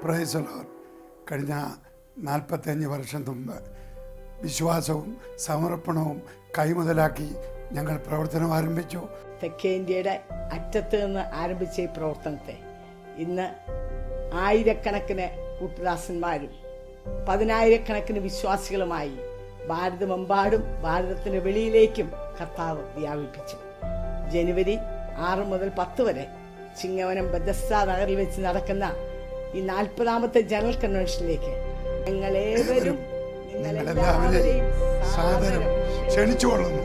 പ്രേസലോർ കഴിഞ്ഞ നാൽപ്പത്തഞ്ച് വർഷം മുമ്പ് വിശ്വാസവും സമർപ്പണവും കൈമുതലാക്കി ഞങ്ങൾ പ്രവർത്തനം ആരംഭിച്ചു തെക്കേ ഇന്ത്യയുടെ അറ്റത്ത് നിന്ന് ആരംഭിച്ച ഈ പ്രവർത്തനത്തെ ഇന്ന് ആയിരക്കണക്കിന് കൂട്ടുദാസന്മാരും പതിനായിരക്കണക്കിന് വിശ്വാസികളുമായി ഭാരതമെമ്പാടും ഭാരതത്തിന് വെളിയിലേക്കും കർത്താവ് വ്യാപിപ്പിച്ചു ജനുവരി ആറ് മുതൽ പത്ത് വരെ ചിങ്ങവനം ബദസ്ത നഗറിൽ വെച്ച് നടക്കുന്ന ഈ നാൽപ്പതാമത്തെ ജനറൽ കൺവെൻഷനിലേക്ക് ഞങ്ങളേവരും നിങ്ങളെല്ലാവരെയും സാദരം ക്ഷണിച്ചുകൊള്ളുന്നു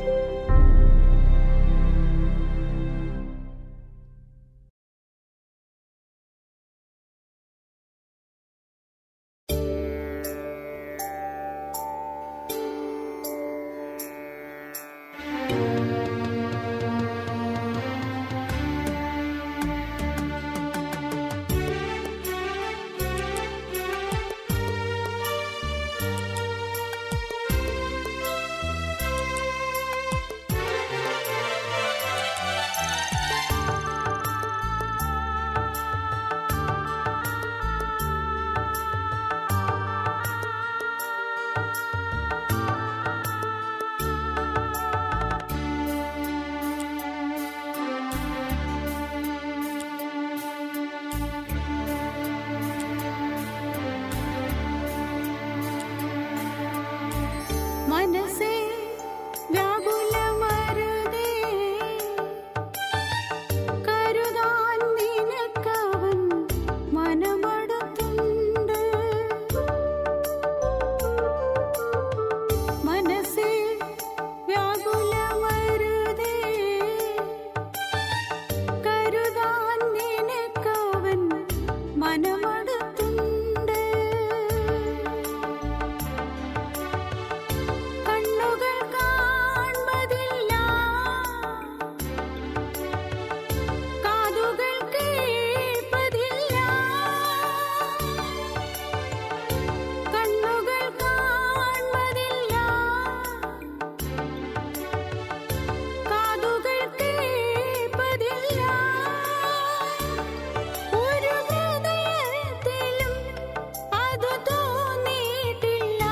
മനസ്സേ വ്യാകുലമരുതേ കരുതാൻ നിനക്കവൻ മനമടുത്തുണ്ട് മനസ്സേ വ്യാകുലമരുതേ കരുതാൻ നിനക്കവൻ മനമടുത്തുണ്ട് കണ്ണുകൾ കാൺമതില്ല കാതുകൾ കേൾപ്പതില്ല കണ്ണുകൾ കാൺമതില്ല കാതുകൾ കേൾപ്പതില്ല ഒരു ഹൃദയത്തിലും അത് തോന്നിയിട്ടില്ല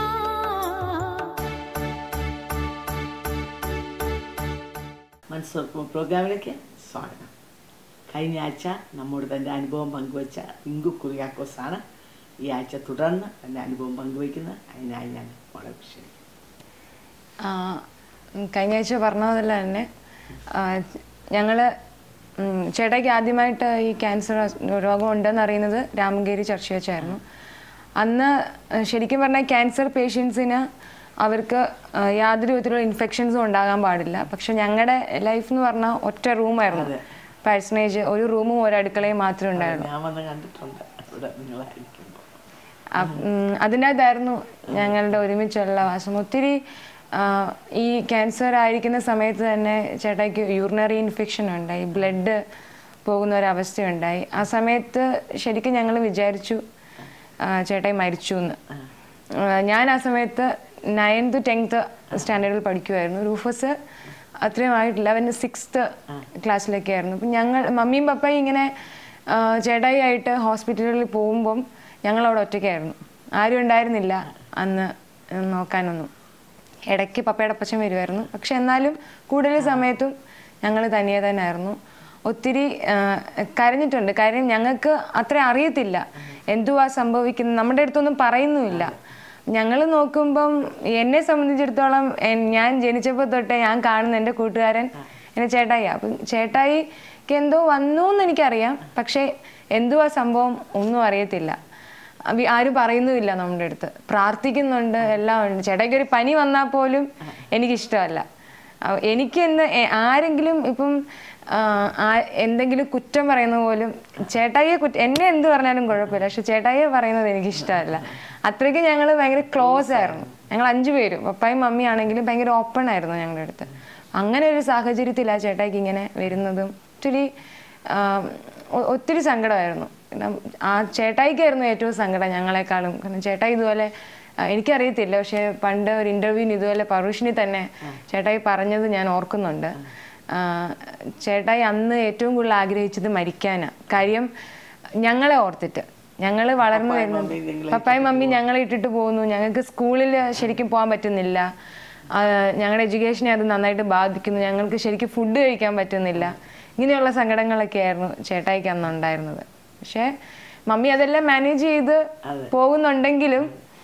മനസ്സോർക്കും പ്രോഗ്രാമിലേക്ക് സ്വാഗതം കഴിഞ്ഞ ആഴ്ച നമ്മോട് തൻ്റെ അനുഭവം പങ്കുവച്ച ഇങ്കു കുറിയാക്കോസാണ് ഈ ആഴ്ച തുടർന്ന് തൻ്റെ അനുഭവം പങ്കുവയ്ക്കുന്നത് അതിനായി ഞാൻ വളരെ ക്ഷണിക്കും ആ, ഉം, കഴിഞ്ഞ ആഴ്ച പറഞ്ഞ പോലെ തന്നെ ഞങ്ങൾ ചേട്ടായിക്ക് ആദ്യമായിട്ട് ഈ ക്യാൻസർ രോഗം ഉണ്ടെന്ന് അറിയുന്നത് രാമങ്കേരി ചർച്ച വെച്ചായിരുന്നു അന്ന് ആ, ശരിക്കും പറഞ്ഞാൽ ക്യാൻസർ പേഷ്യൻസിന് അവർക്ക് ആ, യാതൊരു വിധത്തിലുള്ള ഇൻഫെക്ഷൻസും ഉണ്ടാകാൻ പാടില്ല പക്ഷെ ഞങ്ങളുടെ ലൈഫ് എന്ന് പറഞ്ഞാൽ ഒറ്റ റൂമായിരുന്നു അതെ. പേഴ്സണേജ് ഒരു റൂമും ഒരു അടുക്കളയും മാത്രമേ ഉണ്ടായിരുന്നു ഞാൻ വന്ന് കണ്ടിട്ടുണ്ട് ഇവിടെ നിങ്ങളായിരിക്കുമ്പോൾ അപ്- ഉം, അതിനകത്തായിരുന്നു ഞങ്ങളുടെ ഒരുമിച്ചുള്ള വാസം ഒത്തിരി ആ, ഈ ക്യാൻസർ ആയിരിക്കുന്ന സമയത്ത് തന്നെ ചേട്ടായിക്ക് യൂറിനറി ഇൻഫെക്ഷൻ ഉണ്ടായി ബ്ലഡ് പോകുന്ന ഒരവസ്ഥയുണ്ടായി ആ സമയത്ത് ശരിക്കും ഞങ്ങൾ വിചാരിച്ചു ആ, ചേട്ടായി മരിച്ചു എന്ന് ആ, ഞാൻ ആ സമയത്ത് നയൻത്ത് ടെൻത്ത് സ്റ്റാൻഡേർഡിൽ പഠിക്കുമായിരുന്നു റൂഫസ് അത്രയും ആയിട്ടില്ല അവൻ്റെ സിക്സ്ത്ത് ക്ലാസ്സിലൊക്കെ ആയിരുന്നു അപ്പം ഞങ്ങൾ മമ്മിയും പപ്പയും ഇങ്ങനെ ആ, ചേട്ടായി ആയിട്ട് ഹോസ്പിറ്റലിൽ പോകുമ്പം ഞങ്ങൾ അവിടെ ഒറ്റയ്ക്കായിരുന്നു ആരും ഉണ്ടായിരുന്നില്ല അന്ന് നോക്കാനൊന്നും ഇടയ്ക്ക് പപ്പയുടെ അപ്പച്ചൻ വരുമായിരുന്നു പക്ഷെ എന്നാലും കൂടുതൽ സമയത്തും ഞങ്ങൾ തനിയെ തന്നെ ആയിരുന്നു ഒത്തിരി ആ, കരഞ്ഞിട്ടുണ്ട് കാര്യം ഞങ്ങൾക്ക് അത്ര അറിയത്തില്ല എന്തുവാ സംഭവിക്കുന്നത് നമ്മുടെ അടുത്തൊന്നും പറയുന്നുമില്ല ഞങ്ങൾ നോക്കുമ്പം എന്നെ സംബന്ധിച്ചിടത്തോളം എൻ- ഞാൻ ജനിച്ചപ്പോൾ തൊട്ടേ ഞാൻ കാണുന്ന എൻ്റെ കൂട്ടുകാരൻ എൻ്റെ ചേട്ടായി അപ്പം ചേട്ടായിക്ക് എന്തോ വന്നു എന്ന് എനിക്കറിയാം പക്ഷേ എന്തുവാ സംഭവം ഒന്നും അറിയത്തില്ല അവി- ആരും പറയുന്നുമില്ല നമ്മുടെ അടുത്ത് പ്രാർത്ഥിക്കുന്നുണ്ട് എല്ലാം ഉണ്ട് ചേട്ടായിക്ക് ഒരു പനി വന്നാൽ പോലും എനിക്കിഷ്ടമല്ല അഹ് എനിക്ക് എന്ന് എ- ആരെങ്കിലും ഇപ്പം ആ, ആ- എന്തെങ്കിലും കുറ്റം പറയുന്ന പോലും ചേട്ടായിയെ കുറ്റ എന്നെ എന്ത് പറഞ്ഞാലും കുഴപ്പമില്ല പക്ഷെ ചേട്ടായിയെ പറയുന്നത് എനിക്ക് ഇഷ്ടമല്ല അത്രയ്ക്ക് ഞങ്ങൾ ഭയങ്കര ക്ലോസ് ആയിരുന്നു ഞങ്ങൾ അഞ്ചു പേരും പപ്പായും മമ്മിയും ആണെങ്കിലും ഭയങ്കര ഓപ്പൺ ആയിരുന്നു ഞങ്ങളുടെ അടുത്ത് അങ്ങനെ ഒരു സാഹചര്യത്തിലാണ് ചേട്ടായിക്ക് ഇങ്ങനെ വരുന്നതും ഒത്തിരി ആ, ഒ- ഒത്തിരി സങ്കടമായിരുന്നു കാരണം ആ ചേട്ടായിക്കായിരുന്നു ഏറ്റവും സങ്കടം ഞങ്ങളെക്കാളും കാരണം ചേട്ടായി ഇതുപോലെ ആ, എനിക്കറിയത്തില്ല പക്ഷെ പണ്ട് ഒരു ഇന്റർവ്യൂവിന് ഇതുപോലെ പറുഷിനി തന്നെ ചേട്ടായി പറഞ്ഞത് ഞാൻ ഓർക്കുന്നുണ്ട് ആ, ചേട്ടായി അന്ന് ഏറ്റവും കൂടുതൽ ആഗ്രഹിച്ചത് മരിക്കാനാണ് കാര്യം ഞങ്ങളെ ഓർത്തിട്ട് ഞങ്ങൾ വളർന്നു പപ്പായും വരുന്നത് മമ്മിയും നിങ്ങളെ പപ്പായും മമ്മിയും ഞങ്ങളെ ഇട്ടിട്ട് പോകുന്നു ഞങ്ങൾക്ക് സ്കൂളിൽ ശരിക്കും പോകാൻ പറ്റുന്നില്ല ആ, ഞങ്ങളുടെ എഡ്യൂക്കേഷനെ അത് നന്നായിട്ട് ബാധിക്കുന്നു ഞങ്ങൾക്ക് ശരിക്കും ഫുഡ് കഴിക്കാൻ പറ്റുന്നില്ല ഇങ്ങനെയുള്ള സങ്കടങ്ങളൊക്കെ ആയിരുന്നു ചേട്ടായിക്ക് അന്ന് ഉണ്ടായിരുന്നത് പക്ഷേ മമ്മി അതെല്ലാം മാനേജ് ചെയ്ത് അതെ. പോകുന്നുണ്ടെങ്കിലും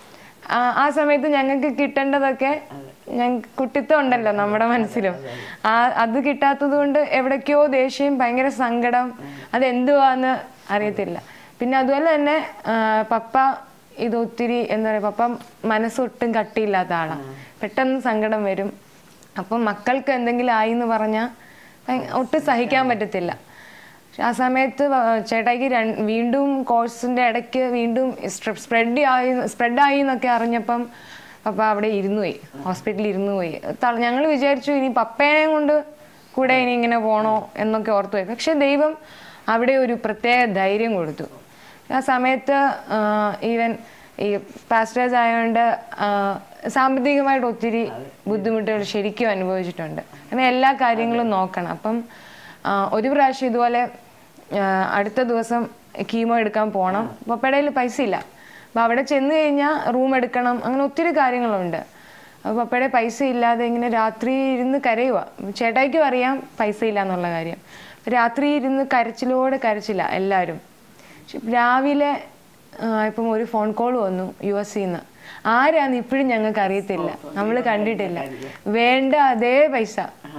ആ ആ സമയത്ത് ഞങ്ങൾക്ക് കിട്ടേണ്ടതൊക്കെ ഞങ്ങൾക്ക് കുട്ടിത്തം ഉണ്ടല്ലോ നമ്മുടെ മനസ്സിലും ആ അത് കിട്ടാത്തത് കൊണ്ട് എവിടേക്കോ ദേഷ്യം ഭയങ്കര സങ്കടം അതെന്തുവാന്ന് അറിയത്തില്ല പിന്നെ അതുപോലെ തന്നെ ആ, പപ്പ ഇത് ഒത്തിരി എന്താ പറയുക പപ്പ മനസ്സൊട്ടും കട്ടിയില്ലാത്ത ആളാണ് പെട്ടെന്ന് സങ്കടം വരും അപ്പം മക്കൾക്ക് എന്തെങ്കിലും ആയി എന്ന് പറഞ്ഞാൽ ഒട്ടും സഹിക്കാൻ പറ്റത്തില്ല ആ സമയത്ത് വ- ചേട്ടായിക്ക് രൺ- വീണ്ടും കോഴ്സിന്റെ ഇടയ്ക്ക് വീണ്ടും സ്പ്രെഡ് ആയി സ്പ്രെഡ് ആയി എന്നൊക്കെ അറിഞ്ഞപ്പം പപ്പ അവിടെ ഇരുന്നു പോയി ഹോസ്പിറ്റലിൽ ഇരുന്നു പോയി ഞങ്ങൾ വിചാരിച്ചു ഇനി പപ്പയെ കൊണ്ട് കൂടെ ഇനി ഇങ്ങനെ പോണോ എന്നൊക്കെ ഓർത്തു പോയി പക്ഷെ ദൈവം അവിടെ ഒരു പ്രത്യേക ധൈര്യം കൊടുത്തു ആ സമയത്ത് ഈവൻ ഈ പാസ്റ്റേഴ്സ് ആയതുകൊണ്ട് ആ, സാമ്പത്തികമായിട്ട് ഒത്തിരി ബുദ്ധിമുട്ടുകൾ ശരിക്കും അനുഭവിച്ചിട്ടുണ്ട് അങ്ങനെ എല്ലാ കാര്യങ്ങളും നോക്കണം അപ്പം ആ, ഒരു പ്രാവശ്യം ഇതുപോലെ ആ, അടുത്ത ദിവസം കീമോ എടുക്കാൻ പോകണം പപ്പയുടെ കയ്യിൽ പൈസ ഇല്ല അപ്പം അവിടെ ചെന്ന് കഴിഞ്ഞാൽ റൂം എടുക്കണം അങ്ങനെ ഒത്തിരി കാര്യങ്ങളുണ്ട് അപ്പോൾ പപ്പയുടെ പൈസ ഇല്ലാതെ ഇങ്ങനെ രാത്രി ഇരുന്ന് കരയുക ചേട്ടായിക്കും അറിയാം പൈസ ഇല്ല എന്നുള്ള കാര്യം രാത്രി ഇരുന്ന് കരച്ചിലോടെ കരച്ചില്ല എല്ലാവരും പക്ഷെ രാവിലെ ആ, ഇപ്പം ഒരു ഫോൺ കോൾ വന്നു യു എസ് സിന്ന് ആരാന്ന് ഇപ്പോഴും ഞങ്ങൾക്ക് അറിയത്തില്ല നമ്മൾ കണ്ടിട്ടില്ല വേണ്ട അതേ പൈസ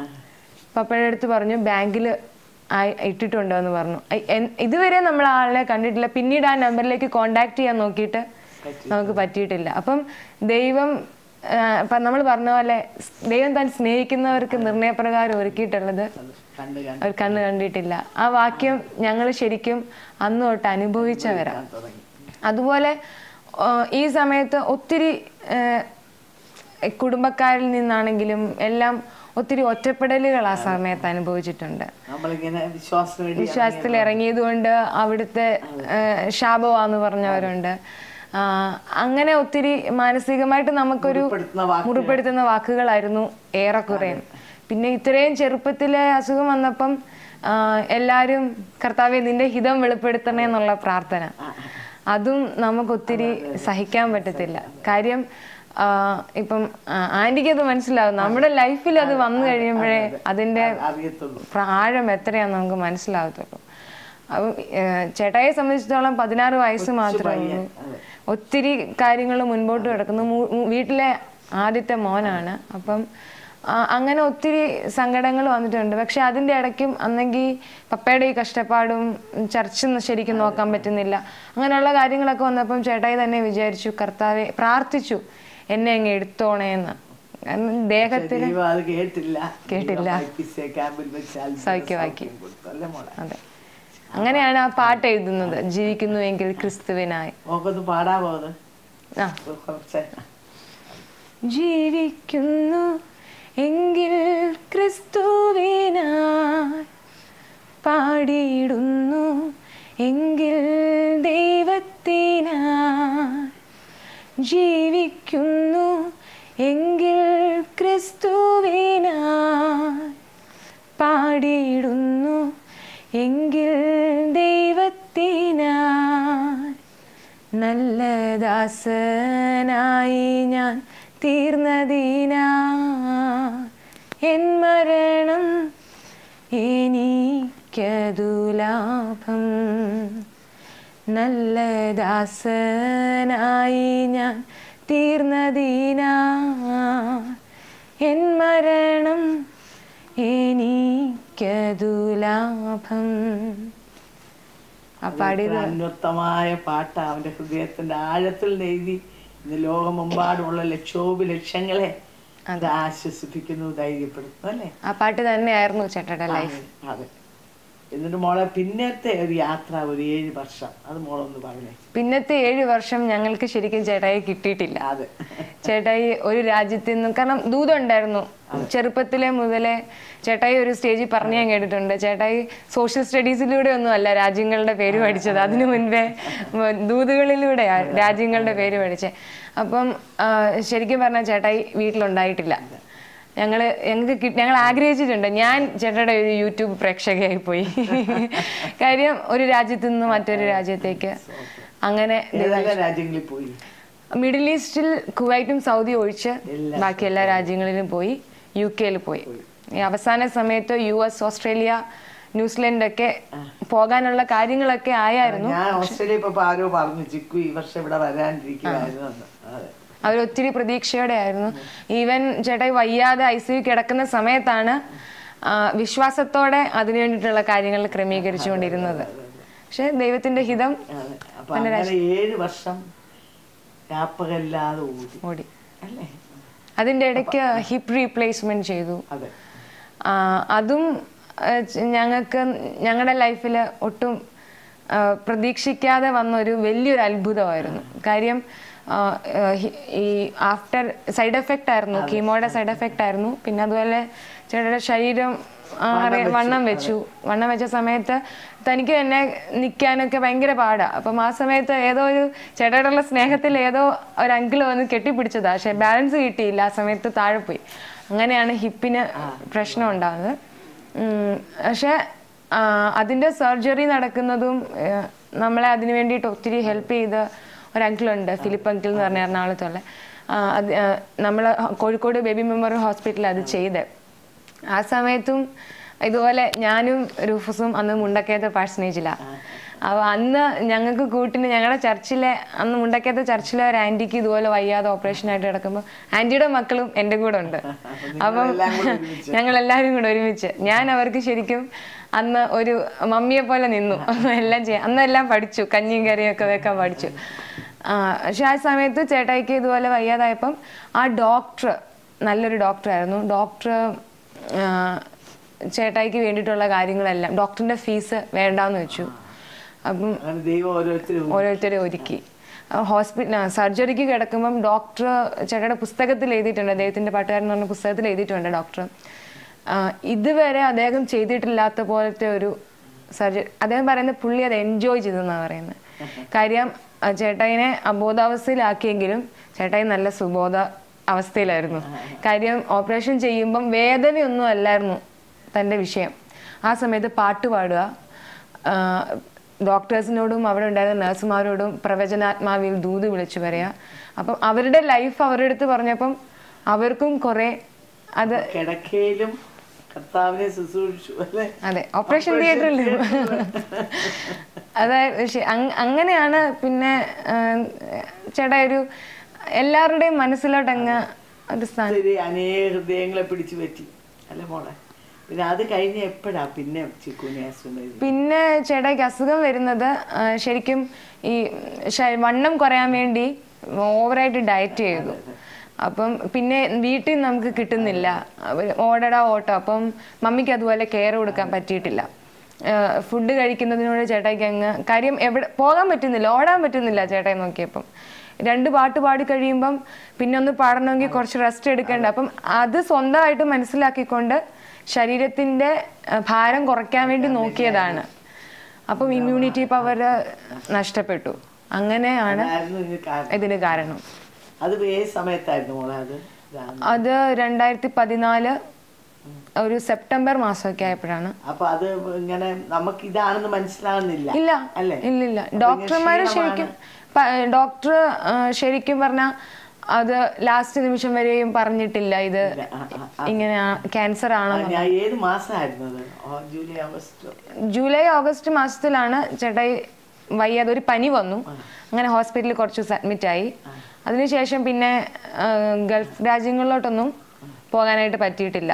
പപ്പയുടെ അടുത്ത് പറഞ്ഞു ബാങ്കിൽ ഇട്ടിട്ടുണ്ടോ എന്ന് പറഞ്ഞു ഐ- എൻ- ഇതുവരെ നമ്മൾ ആളെ കണ്ടിട്ടില്ല പിന്നീട് ആ നമ്പറിലേക്ക് കോണ്ടാക്ട് ചെയ്യാൻ നോക്കിയിട്ട് നമുക്ക് പറ്റിയിട്ടില്ല അപ്പം ദൈവം നമ്മൾ പറഞ്ഞ പോലെ സ് ദൈവം താൻ സ്നേഹിക്കുന്നവർക്ക് നിർണയപ്രകാരം ഒരുക്കിയിട്ടുള്ളത് കണ്ട് കണ്ട് അവർ കണ്ണ് കണ്ടിട്ടില്ല ആ വാക്യം ഞങ്ങൾ ശരിക്കും അന്ന് തൊട്ട് അനുഭവിച്ചവരാ തുടങ്ങി അതുപോലെ ആ, ഈ സമയത്ത് ഒത്തിരി ആ, കുടുംബക്കാരിൽ നിന്നാണെങ്കിലും എല്ലാം ഒത്തിരി ഒറ്റപ്പെടലുകൾ ആ സമയത്ത് അനുഭവിച്ചിട്ടുണ്ട് നമ്മളിങ്ങനെ വിശ്വാസത്തിന് വേണ്ടി വിശ്വാസത്തിൽ ഇറങ്ങിയത് കൊണ്ട് അവിടുത്തെ ആ, ശാപമാന്ന് പറഞ്ഞവരുണ്ട് ആ, അങ്ങനെ ഒത്തിരി മാനസികമായിട്ട് നമുക്കൊരു മുറിപ്പെടുത്തുന്ന വാക്കുകൾ. മുറിപ്പെടുത്തുന്ന വാക്കുകളായിരുന്നു ഏറെക്കുറയും പിന്നെ ഇത്രയും ചെറുപ്പത്തിലെ അസുഖം വന്നപ്പം ആ, എല്ലാരും കർത്താവെ നിന്റെ ഹിതം വെളിപ്പെടുത്തണേ എന്നുള്ള പ്രാർത്ഥന അതും നമുക്കൊത്തിരി സഹിക്കാൻ പറ്റത്തില്ല കാര്യം ആ, ഇപ്പം ആ, ആന്റിക്ക് അത് മനസ്സിലാവും നമ്മുടെ ലൈഫിൽ അത് വന്നു കഴിയുമ്പോഴേ അതിന്റെ അറിയത്തുള്ളൂ ആഴം എത്രയാന്ന് നമുക്ക് മനസ്സിലാകത്തുള്ളൂ അപ്പം ഏഹ്, ചേട്ടായിയെ സംബന്ധിച്ചിടത്തോളം പതിനാറ് വയസ്സ് മാത്രമേ ഉള്ളൂ ഒത്തിരി കാര്യങ്ങൾ മുൻപോട്ട് കിടക്കുന്നു മു- മു- വീട്ടിലെ ആദ്യത്തെ മോനാണ് അപ്പം ആ, അങ്ങനെ ഒത്തിരി സങ്കടങ്ങൾ വന്നിട്ടുണ്ട് പക്ഷെ അതിൻ്റെ ഇടയ്ക്കും അന്നെങ്കിൽ പപ്പയുടെ ഈ കഷ്ടപ്പാടും ചർച്ച ശരിക്കും നോക്കാൻ പറ്റുന്നില്ല അങ്ങനെയുള്ള കാര്യങ്ങളൊക്കെ വന്നപ്പം ചേട്ടായി തന്നെ വിചാരിച്ചു കർത്താവെ പ്രാർത്ഥിച്ചു എന്നെ അങ്ങ് എടുത്തോണേന്ന് കാരണം ദേഹത്തിൽ ദൈവം അത് കേട്ടില്ല കേട്ടില്ല. ദൈവം ഐപിസിയെ ക്യാമ്പിൽ വെച്ച് അത്ഭുത സൗഖ്യമാക്കി. സൗഖ്യം കൊടുത്തു. അല്ലേ മോളെ അതെ അങ്ങനെയാണ് ആ പാട്ട് എഴുതുന്നത് ജീവിക്കുന്നുവെങ്കിൽ ക്രിസ്തുവിനായി മോക്കൊന്ന് പാടാമോ അത് ആ കുറച്ച് ജീവിക്കുന്നു എങ്കിൽ ക്രിസ്തുവിനായി പാടിയിടുന്നു എങ്കിൽ ദൈവത്തിനായി ജീവിക്കുന്നു എങ്കിൽ ക്രിസ്തുവിനായി പാടിയിടുന്നു എങ്കിൽ ദൈവത്തിനായി നല്ല ദാസനായി ഞാൻ തീർന്നതിനാ എൻ മരണം എനിക്കതു ലാഭം നല്ല ദാസനായി ഞാൻ തീർന്നതിനാ എൻ മരണം എനിക്കതു ലാഭം ആ പാടിയത് അന്വർത്ഥമായ പാട്ട് അവന്റെ ഹൃദയത്തിന്റെ ആഴത്തിൽ നെയ്തി ഇന്ന് ലോകമെമ്പാടുമുള്ള ലക്ഷോപി ലക്ഷങ്ങളെ അത് ആശ്വസിപ്പിക്കുന്നു ധൈര്യപ്പെടുത്തുന്നു അല്ലേ ആ പാട്ട് തന്നെയായിരുന്നു ചേട്ടയുടെ ലൈഫ് അതെ എന്നിട്ട് മോളെ പിന്നത്തെ ഒരു യാത്ര ഒരു ഏഴ് വർഷം അത് മോളൊന്ന് പറഞ്ഞേ പിന്നത്തെ ഏഴ് വർഷം ഞങ്ങൾക്ക് ശരിക്കും ചേട്ടായി കിട്ടിയിട്ടില്ല അതെ ചേട്ടായി ഒരു രാജ്യത്ത് നിന്നും കാരണം ദൂതം ഉണ്ടായിരുന്നു ചെറുപ്പത്തിലെ മുതലേ ചേട്ടായി ഒരു സ്റ്റേജിൽ പറഞ്ഞു ഞാൻ കേട്ടിട്ടുണ്ട് ചേട്ടായി സോഷ്യൽ സ്റ്റഡീസിലൂടെ ഒന്നും അല്ല രാജ്യങ്ങളുടെ പേര് പഠിച്ചത് അതിനു മുൻപേ ഉം, ദൂതുകളിലൂടെയാ രാജ്യങ്ങളുടെ പേര് പഠിച്ചത് അപ്പം ആ, ശരിക്കും പറഞ്ഞാൽ ചേട്ടായി വീട്ടിലുണ്ടായിട്ടില്ല ഞങ്ങള് ഞങ്ങൾക്ക് കി- ഞങ്ങൾ ആഗ്രഹിച്ചിട്ടുണ്ട് ഞാൻ ചേട്ടയുടെ ഒരു യൂട്യൂബ് പ്രേക്ഷകയായി പോയി കാര്യം ഒരു രാജ്യത്ത് നിന്ന് മറ്റൊരു രാജ്യത്തേക്ക് അങ്ങനെ ഏതെല്ലാം രാജ്യങ്ങളിൽ പോയി മിഡിൽ ഈസ്റ്റിൽ കുവൈറ്റും സൗദി ഒഴിച്ച് എല്ലാ ബാക്കി എല്ലാ രാജ്യങ്ങളിലും പോയി യു കെയിൽ പോയി ഈ അവസാന സമയത്ത് യു എസ് ഓസ്ട്രേലിയ ന്യൂസിലൻഡ് ഒക്കെ പോകാനുള്ള കാര്യങ്ങളൊക്കെ ആയായിരുന്നു ഞാൻ ഓസ്ട്രേലിയ ഇപ്പൊ ആരോ പറഞ്ഞു ചിക്കു ഈ വർഷം ഇവിടെ വരാനിരിക്കുകയായിരുന്നു എന്ന്. അതെ അവർ ഒത്തിരി പ്രതീക്ഷയോടെ ആയിരുന്നു ഈവൻ ചേട്ടായി വയ്യാതെ ഐ സി യു കിടക്കുന്ന സമയത്താണ് ആ, വിശ്വാസത്തോടെ അതിനു വേണ്ടിയിട്ടുള്ള കാര്യങ്ങൾ ക്രമീകരിച്ചുകൊണ്ടിരുന്നത് പക്ഷെ ദൈവത്തിന്റെ ഹിതം അതെ അപ്പൊ അങ്ങനെ ഏഴ് വർഷം രാപ്പകല്ലാതെ ഓടി ഓടി അല്ലേ അതിന്റെ ഇടയ്ക്ക് ഹിപ്പ് റീപ്ലേസ്മെന്റ് ചെയ്തു അതെ ആ, അതും ആ, ച- ഞങ്ങൾക്ക് ഞങ്ങളുടെ ലൈഫിൽ ഒട്ടും ആ, പ്രതീക്ഷിക്കാതെ വന്ന ഒരു വലിയൊരു അത്ഭുതമായിരുന്നു കാര്യം ആ, ആ, ഹി- ഈ ആഫ്റ്റർ സൈഡ് എഫക്റ്റ് ആയിരുന്നു കീമോയുടെ സൈഡ് എഫക്റ്റ് ആയിരുന്നു പിന്നെ അതുപോലെ ചേട്ടയുടെ ശരീരം ആ, അറിയ- വണ്ണം വെച്ചു വണ്ണം വെച്ച സമയത്ത് തനിക്ക് തന്നെ നിൽക്കാനൊക്കെ ഭയങ്കര പാടാ അപ്പം ആ സമയത്ത് ഏതോ ഒരു ചേട്ടയോടുള്ള സ്നേഹത്തിൽ ഏതോ ഒരു അങ്കിൾ വന്ന് കെട്ടിപ്പിടിച്ചതാ പക്ഷെ ബാലൻസ് കിട്ടിയില്ല ആ സമയത്ത് താഴെ പോയി അങ്ങനെയാണ് ഹിപ്പിന് പ്രശ്നം ഉണ്ടാകുന്നത് ഉം, പക്ഷെ ആ, അതിന്റെ സർജറി നടക്കുന്നതും ഏ, നമ്മളെ അതിനു വേണ്ടിയിട്ട് ഒത്തിരി ഹെൽപ്പ് ചെയ്ത ഒരു അങ്കിളുണ്ട് ഫിലിപ്പ് അങ്കിൾ എന്ന് പറഞ്ഞ എറണാകുളത്തുള്ള ആ, അത് നമ്മൾ കോഴിക്കോട് ബേബി മെമ്മോറിയൽ ഹോസ്പിറ്റലിൽ അത് ചെയ്തത് ആ സമയത്തും ഇതുപോലെ ഞാനും രൂഫസും അന്ന് മുണ്ടക്കയത്തെ പാഴ്സനേജിലാണ് അപ്പോൾ അന്ന് ഞങ്ങൾക്ക് കൂട്ടിന് ഞങ്ങളുടെ ചർച്ചിലെ അന്ന് മുണ്ടക്കയത്തെ ചർച്ചിലെ ഒരു ആൻറ്റിക്ക് ഇതുപോലെ വയ്യാതെ ഓപ്പറേഷൻ ആയിട്ട് കിടക്കുമ്പോൾ ആൻറ്റിയുടെ മക്കളും എൻ്റെ കൂടെ ഉണ്ട് അപ്പം നിങ്ങളെല്ലാം കൂടെ ഒരുമിച്ച്. ഞങ്ങൾ എല്ലാവരും കൂടെ ഒരുമിച്ച് ഞാൻ അവർക്ക് ശരിക്കും അന്ന് ഒരു മമ്മിയെ പോലെ നിന്നു എല്ലാം ചെയ്യാം അന്നെല്ലാം പഠിച്ചു കഞ്ഞിയും കറിയും ഒക്കെ വെക്കാൻ പഠിച്ചു ആ, പക്ഷെ ആ സമയത്ത് ചേട്ടായിക്ക് ഇതുപോലെ വയ്യാതായപ്പം ആ ഡോക്ടർ നല്ലൊരു ഡോക്ടറായിരുന്നു ഡോക്ടർ ചേട്ടായിക്ക് വേണ്ടിയിട്ടുള്ള കാര്യങ്ങളെല്ലാം ഡോക്ടറിന്റെ ഫീസ് വേണ്ടാന്ന് വെച്ചു അപ്പം അങ്ങനെ ദൈവം ഓരോരുത്തരും ഓരോരുത്തരെ ഒരുക്കി ഹോസ്പിറ്റൽ സർജറിക്ക് കിടക്കുമ്പം ഡോക്ടർ ചേട്ടയുടെ പുസ്തകത്തിൽ എഴുതിയിട്ടുണ്ട് അദ്ദേഹത്തിന്റെ പാട്ടുകാരൻ എന്ന് പറഞ്ഞ പുസ്തകത്തിൽ എഴുതിയിട്ടുണ്ട് ഡോക്ടർ ഇതുവരെ അദ്ദേഹം ചെയ്തിട്ടില്ലാത്ത പോലത്തെ ഒരു സർജറി അദ്ദേഹം പറയുന്നത് പുള്ളി അത് എൻജോയ് ചെയ്തെന്നാണ് പറയുന്നത് കാര്യം ആ, ചേട്ടായിനെ അബോധാവസ്ഥയിലാക്കിയെങ്കിലും ചേട്ടായി നല്ല സുബോധ അവസ്ഥയിലായിരുന്നു കാര്യം ഓപ്പറേഷൻ ചെയ്യുമ്പം വേദനയൊന്നും അല്ലായിരുന്നു തൻ്റെ വിഷയം ആ സമയത്ത് പാട്ട് പാടുക ആഹ് ഡോക്ടേഴ്സിനോടും അവിടെ ഉണ്ടായിരുന്ന നഴ്സുമാരോടും പ്രവചനാത്മാവിൽ ദൂത് വിളിച്ചു പറയാ അപ്പം അവരുടെ ലൈഫ് അവരുടെ അടുത്ത് പറഞ്ഞപ്പം അവർക്കും കുറെ അത് കിടക്കയിലും കർത്താവിനെ ശുശ്രൂഷിച്ചു അല്ലേ അതെ ഓപ്പറേഷൻ തിയേറ്ററിൽ അതായത് ശ- അങ്- അങ്ങനെയാണ് പിന്നെ ആഹ് ചേട്ടാ ഒരു എല്ലാവരുടെയും മനസ്സിലോട്ട് അങ്ങ് ഒരു സ്ഥാനം ഒത്തിരി അനേക ഹൃദയങ്ങളെ പിടിച്ചു പറ്റി അല്ലേ മോളെ പിന്നെ അത് കഴിഞ്ഞ് എപ്പോഴാ പിന്നെ ചിക്കുനെ അസുഖം പിന്നെ ചേട്ടായിക്ക് അസുഖം വരുന്നത് ആ, ശരിക്കും ഈ ശ- വണ്ണം കുറയാൻ വേണ്ടി ഓവറായിട്ട് ഡയറ്റ് ചെയ്തു അപ്പം പിന്നെ വീട്ടിൽ നമുക്ക് കിട്ടുന്നില്ല അവര് ഓടടാ ഓട്ടം അപ്പം മമ്മിക്ക് അതുപോലെ കെയർ കൊടുക്കാൻ പറ്റിയിട്ടില്ല ഫുഡ് കഴിക്കുന്നതിനോട് ചേട്ടായിക്ക് അങ്ങ് കാര്യം എവിടെ പോകാൻ പറ്റുന്നില്ല ഓടാൻ പറ്റുന്നില്ല ചേട്ടായി നോക്കിയപ്പം രണ്ട് പാട്ട് പാടി കഴിയുമ്പം പിന്നെ ഒന്ന് പാടണമെങ്കിൽ കുറച്ച് റെസ്റ്റ് എടുക്കേണ്ട അപ്പം അത് സ്വന്തമായിട്ട് മനസ്സിലാക്കിക്കൊണ്ട് ശരീരത്തിന്റെ ആ, ഭാരം കുറയ്ക്കാൻ വേണ്ടി നോക്കിയതാണ് അപ്പം ഇമ്മ്യൂണിറ്റി പവർ നഷ്ടപ്പെട്ടു അങ്ങനെയാണ് അതായിരുന്നു ഇതിന് കാരണം ഇതിന് കാരണം അത് ഏത് സമയത്തായിരുന്നു മോളെ അത് ഇതാണ്. അത് രണ്ടായിരത്തി പതിനാല് ഒരു സെപ്റ്റംബർ മാസമൊക്കെ ആയപ്പോഴാണ് അപ്പൊ അത് ഇങ്ങനെ നമുക്ക് ഇതാണെന്ന് മനസ്സിലാകുന്നില്ല ഇല്ല അല്ലേ ഇല്ലില്ല അപ്പൊ ഡോക്ടർമാര് ഇങ്ങനെ ശരിക്കും ഡോക്ടർ ശരിക്കും പറഞ്ഞ അത് ലാസ്റ്റ് നിമിഷം വരെയും പറഞ്ഞിട്ടില്ല ഇത് ആ, ആ, ഇങ്ങനെ ക്യാൻസർ ആ, ആണെന്ന് ഞാൻ ഏത് മാസമായിരുന്നു അത് ഓ, ജൂലൈ ഓഗസ്റ്റ് ജൂലൈ ഓഗസ്റ്റ് മാസത്തിലാണ് ചേട്ടായി വയ്യാതെ ഒരു പനി വന്നു അങ്ങനെ ഹോസ്പിറ്റലിൽ കുറച്ച് ദിവസം അഡ്മിറ്റ് ആയി അതിനുശേഷം പിന്നെ ആ, ഗൾഫ് രാജ്യങ്ങളിലോട്ടൊന്നും പോകാനായിട്ട് പറ്റിയിട്ടില്ല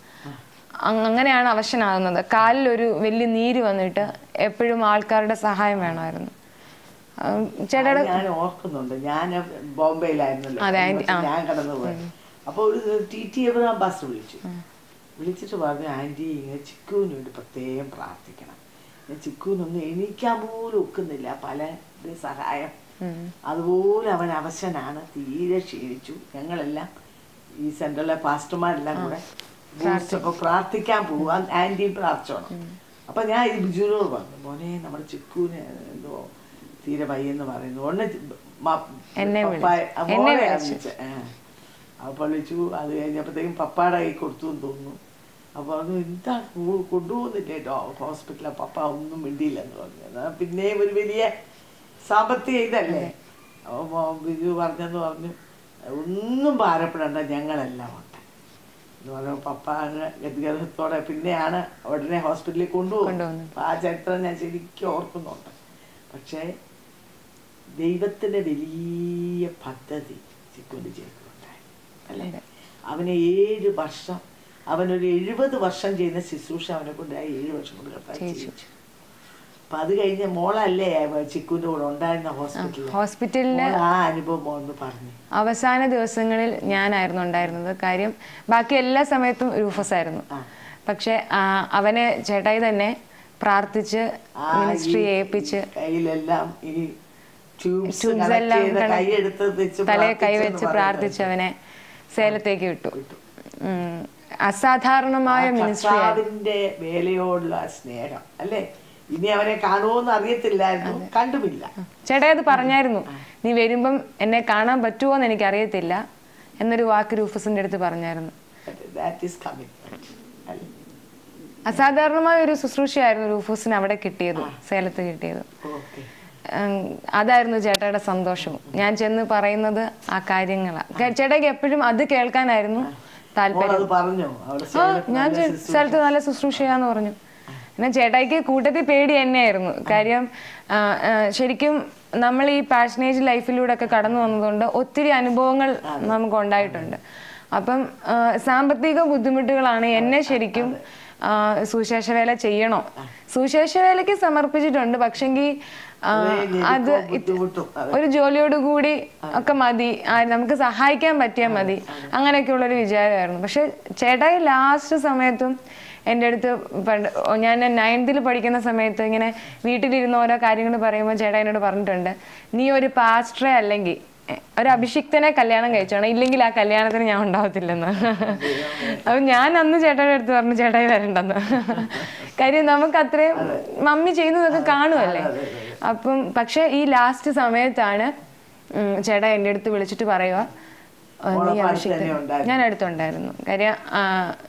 അങ് അങ്ങനെയാണ് അവശനാകുന്നത് കാലിലൊരു വലിയ നീര് വന്നിട്ട് എപ്പോഴും ആൾക്കാരുടെ സഹായം വേണമായിരുന്നു ആ, ചേട്ടായുടെ ഞാൻ ഓർക്കുന്നുണ്ട് ഞാൻ ബോംബെയിലായിരുന്നല്ലോ അതെ, ഈ ആന്റി- വർഷം ആ. ഞാൻ കടന്നു പോയത് അപ്പൊ ഒരു ടി ടി എബ്രഹാം ബസ് വിളിച്ചു വിളിച്ചിട്ട് പറഞ്ഞു ആന്റി ഇങ്ങനെ ചിക്കുവിന് വേണ്ടി പ്രത്യേകം പ്രാർത്ഥിക്കണം ഞാൻ ചിക്കുവിനൊന്നും എണീക്കാൻ പോലും ഒക്കുന്നില്ല പല ഇത് സഹായം അതുപോലെ അവൻ അവശനാണ് തീരെ ക്ഷീണിച്ചു ഞങ്ങളെല്ലാം ഈ സെന്ററിലെ പാസ്റ്റർമാരെല്ലാം കൂടെ ബൂസ്റ്റൊക്കെ പ്രാർത്ഥിക്കാൻ പോവാൻ ആന്റിയും പ്രാർത്ഥിച്ചോണം അപ്പൊ ഞാൻ ഇത് ബിജുവിനോട് പറഞ്ഞു മോനെ നമ്മുടെ ചിക്കുവിന് എന്തോ തീരെ വയ്യെന്ന് പറയുന്നു ഉടനെ ചി- മ- എന്നെ വിളി- പപ്പായ- ആ, എന്നെ മോളെയാ വിളിച്ചു. വിളിച്ചെ. ആ. അപ്പോൾ വിളിച്ചു അത് കഴിഞ്ഞപ്പോഴത്തേക്കും പപ്പായുടെ കൈ കൊടുത്തു എന്ന് തോന്നുന്നു അപ്പോൾ അത് എന്താ കൊ- കൊണ്ടുപോകുന്നില്ലേ ഡോ ഹോസ്പിറ്റലിൽ പപ്പ ഒന്നും മിണ്ടിയില്ലെന്ന് പറഞ്ഞു എന്നാൽ പിന്നെയും ഒരു വലിയ സാമ്പത്തിക ഇതല്ലേ അപ്പൊ ബിജു പറഞ്ഞെന്ന് പറഞ്ഞു ഒന്നും ഭാരപ്പെടേണ്ട ഞങ്ങളെല്ലാം ഉണ്ട് എന്ന് പറയുമ്പോൾ പപ്പ അങ്ങ് ഗതിഗതത്തോടെ പിന്നെയാണ് ഉടനെ ഹോസ്പിറ്റലിൽ കൊണ്ടുപോകും കൊണ്ടുപോകുന്നത്. അപ്പൊ ആ ചരിത്രം ഞാൻ ശരിക്കും ഓർക്കുന്നുണ്ട് പക്ഷേ ദൈവത്തിന്റെ വലിയ പദ്ധതി ചിക്കുൻ്റെ ജീവിതത്തിലുണ്ടായി അല്ലേ അവന് ഏഴ് വർഷം അവനൊരു എഴുപത് വർഷം ചെയ്യുന്ന ശുശ്രൂഷ അവനെ കൊണ്ട് ആ ഏഴ് വർഷം കൊണ്ട് കർത്താവ് ചെയ്യിച്ചു. ചെയ്യിച്ചു അപ്പൊ അത് കഴിഞ്ഞ് മോളല്ലേ ചിക്കുവിന്റെ കൂടെ ഉണ്ടായിരുന്ന ഹോസ്പിറ്റലിൽ ഹോസ്പിറ്റലില് മോൾ ആ അനുഭവം ഒന്ന് പറഞ്ഞു അവസാന ദിവസങ്ങളിൽ ഞാനായിരുന്നു ഉണ്ടായിരുന്നത് കാര്യം ബാക്കി എല്ലാ സമയത്തും രൂഫസ് ആയിരുന്നു പക്ഷെ ആ, അവനെ ചേട്ടായി തന്നെ പ്രാർത്ഥിച്ച് ആ മിനിസ്ട്രി ഈ ഏൽപ്പിച്ച് കയ്യിലെല്ലാം ഈ ട്യൂബ്സ് Tubes connect എല്ലാം ചെയ്ത് connect- കൈയെടുത്ത് വെച്ച് തലയെ പ്രാർത്ഥിച്ചെന്ന് കൈവച്ച് പറയുന്നത്. പ്രാർത്ഥിച്ച് അവനെ സേലത്തേക്ക് വിട്ടു ഉം. അസാധാരണമായ ആ മിനിസ്ട്രി കർത്താവിന്റെ വേലയോടുള്ള സ്നേഹം അല്ലേ ഇനി അവനെ കാണുമോന്ന് അറിയത്തില്ലായിരുന്നു കണ്ടുമില്ല ചേട്ടായി അത് പറഞ്ഞായിരുന്നു നീ വരുമ്പം എന്നെ കാണാൻ പറ്റുമോ എന്ന് എനിക്ക് അറിയത്തില്ല എന്നൊരു വാക്ക് രൂഫസിന്റെ അടുത്ത് പറഞ്ഞായിരുന്നു ദാറ്റ് ഈസ് കമ്മിറ്റ്മെന്റ് അല്ലേ അസാധാരണമായ ഒരു ശുശ്രൂഷയായിരുന്നു രൂഫൂസിന് അവിടെ കിട്ടിയത് സേലത്ത് കിട്ടിയത് ഓക്കെ ഉം, അതായിരുന്നു ചേട്ടായുടെ സന്തോഷവും ഞാൻ ചെന്ന് പറയുന്നത് ആ കാര്യങ്ങളാണ് ചേട്ടായിക്ക് എപ്പോഴും അത് കേൾക്കാനായിരുന്നു താല്പര്യം മോളത് പറഞ്ഞോ അവിടെ ആ ഞാൻ ചെ- സ്ഥലത്ത് നല്ല ശുശ്രൂഷയാന്ന് പറഞ്ഞു എന്നാൽ ചേട്ടായിക്ക് കൂട്ടത്തിൽ പേടി തന്നെയായിരുന്നു കാര്യം ആ, ആ, ശരിക്കും നമ്മൾ ഈ പാഷനേജ് ലൈഫിലൂടെ ഒക്കെ കടന്നു വന്നതുകൊണ്ട് ഒത്തിരി അനുഭവങ്ങൾ നമുക്ക് ഉണ്ടായിട്ടുണ്ട് അപ്പം ആ, സാമ്പത്തിക ബുദ്ധിമുട്ടുകളാണ് എന്നെ ശരിക്കും ആ, സുശേഷ വേല ചെയ്യണോ സുശേഷ വേലയ്ക്ക് സമർപ്പിച്ചിട്ടുണ്ട് പക്ഷെങ്കിൽ ആ, അത് ഇത് ബുദ്ധിമുട്ടും ഒരു ജോലിയോട് കൂടി ഒക്കെ മതി ആ, നമുക്ക് സഹായിക്കാൻ പറ്റിയാൽ മതി അങ്ങനെയൊക്കെയുള്ള ഒരു വിചാരമായിരുന്നു പക്ഷെ ചേട്ടായി ലാസ്റ്റ് സമയത്തും എൻ്റെ അടുത്ത് പണ്ട് ഞാൻ നയൻത്തിൽ പഠിക്കുന്ന സമയത്ത് ഇങ്ങനെ വീട്ടിലിരുന്ന് ഓരോ കാര്യങ്ങൾ പറയുമ്പോൾ ചേട്ടാ എന്നോട് പറഞ്ഞിട്ടുണ്ട് നീ ഒരു പാസ്റ്ററെ അല്ലെങ്കിൽ എ, ഒരു അഭിഷിക്തനെ കല്യാണം കഴിച്ചോണം ഇല്ലെങ്കിൽ ആ കല്യാണത്തിന് ഞാൻ ഉണ്ടാവത്തില്ലെന്ന് അപ്പൊ ഞാൻ അന്ന് ചേട്ടായുടെ അടുത്ത് പറഞ്ഞു ചേട്ടായി വരണ്ടെന്ന് കാര്യം നമുക്ക് അത്രയും മമ്മി ചെയ്യുന്നതൊക്കെ കാണുമല്ലേ അപ്പം പക്ഷെ ഈ ലാസ്റ്റ് സമയത്താണ് ഉം, ചേട്ടാ എൻ്റെ അടുത്ത് വിളിച്ചിട്ട് പറയുക "ആ, നീ മോളെ അഭിഷിക്തൻ തന്നെ ഉണ്ടായിരുന്നു. ഞാൻ അടുത്തുണ്ടായിരുന്നു കാര്യം ആ,